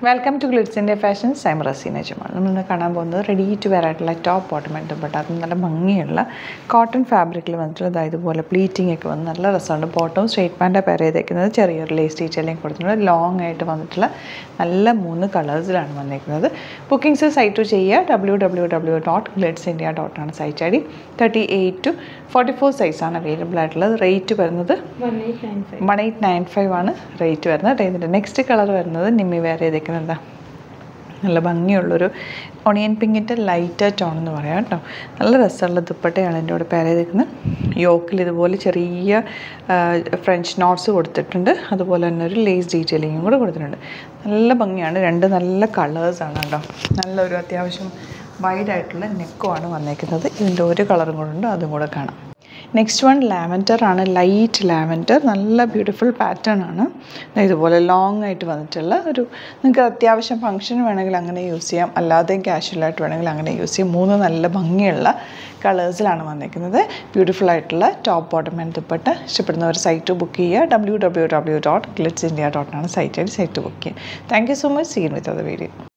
welcome to Glitz India fashion സൈം റസീന ജമാൽ നമ്മളിന്ന് കാണാൻ പോകുന്നത് റെഡി ടു വെയർ ആയിട്ടുള്ള ടോപ്പ് ബോട്ടം ആൻഡ് ബട്ട് അത് നല്ല ഭംഗിയുള്ള കോട്ടൺ ഫാബ്രിക്കിൽ വന്നിട്ടുള്ള ഇതാ ഇതുപോലെ പ്ലീറ്റിംഗ് ഒക്കെ വന്ന് നല്ല രസമുണ്ട് ബോട്ടവും സ്ട്രേറ്റ് പാൻറ്റാണ് പെയർ ചെയ്തേക്കുന്നത് ചെറിയൊരു ലേസ് ഡീറ്റെയിലിംഗ് കൊടുത്തിട്ടുണ്ട് ലോങ് ആയിട്ട് വന്നിട്ടുള്ള നല്ല മൂന്ന് കളേഴ്സിലാണ് വന്നിരിക്കുന്നത് ബുക്കിംഗ്സ് സൈറ്റ് ടു ചെയ്യുക W W W dot Glitz India dot ആണ് site I D thirty eight to forty four സൈസാണ് അവൈലബിൾ ആയിട്ടുള്ളത് റേറ്റ് വരുന്നത് one eight nine five one eight nine five ആണ് റേറ്റ് വരുന്നത് കേട്ടോ ഇതിൻ്റെ നെക്സ്റ്റ് കളർ വരുന്നത് നിമ്മി വേറെ ചെയ്തേക്കുന്നത് എന്താ നല്ല ഭംഗിയുള്ളൊരു ഒണിയൻ പിങ്കിൻ്റെ ലൈറ്റ് ടോൺ എന്ന് പറയാം കേട്ടോ നല്ല രസമുള്ള ദുപ്പട്ടയാണ് എൻ്റെ കൂടെ പേര് ചെയ്തേക്കുന്നത് യോക്കിൽ ഇതുപോലെ ചെറിയ ആ, ഫ്രഞ്ച് നോട്ട്സ് കൊടുത്തിട്ടുണ്ട് അതുപോലെ തന്നെ ഒരു ലേസ് ഡീറ്റെയിലിങ്ങും കൂടെ കൊടുത്തിട്ടുണ്ട് നല്ല ഭംഗിയാണ് രണ്ട് നല്ല കളേഴ്സാണ് കേട്ടോ നല്ലൊരു അത്യാവശ്യം വൈഡായിട്ടുള്ള നെക്കുമാണ് വന്നേക്കുന്നത് ഇതിൻ്റെ ഒരു കളറും കൂടെ ഉണ്ട് അതും കൂടെ കാണാം നെക്സ്റ്റ് വൺ ലാവൻഡർ ആണ് ലൈറ്റ് ലാവൻഡർ നല്ല ബ്യൂട്ടിഫുൾ പാറ്റേൺ ആണ് ദാ ഇതുപോലെ ലോങ് ആയിട്ട് വന്നിട്ടുള്ള ഒരു നിങ്ങൾക്ക് അത്യാവശ്യം ഫംഗ്ഷന് വേണമെങ്കിൽ അങ്ങനെ യൂസ് ചെയ്യാം അല്ലാതെയും കാഷ്വലായിട്ട് വേണമെങ്കിൽ അങ്ങനെ യൂസ് ചെയ്യാം മൂന്ന് നല്ല ഭംഗിയുള്ള കളേഴ്സിലാണ് വന്നിരിക്കുന്നത് ബ്യൂട്ടിഫുൾ ആയിട്ടുള്ള ടോപ്പ് ബോട്ടം ആൻഡ് ദുപ്പട്ട ഇഷ്ടപ്പെടുന്നവർ സൈറ്റ് ബുക്ക് ചെയ്യുക W W W dot Glitz India dot ആണ് സൈറ്റ് ആയിട്ട് സൈറ്റ് ബുക്ക് ചെയ്യുക thank you so much seen with അത് വീഡിയോ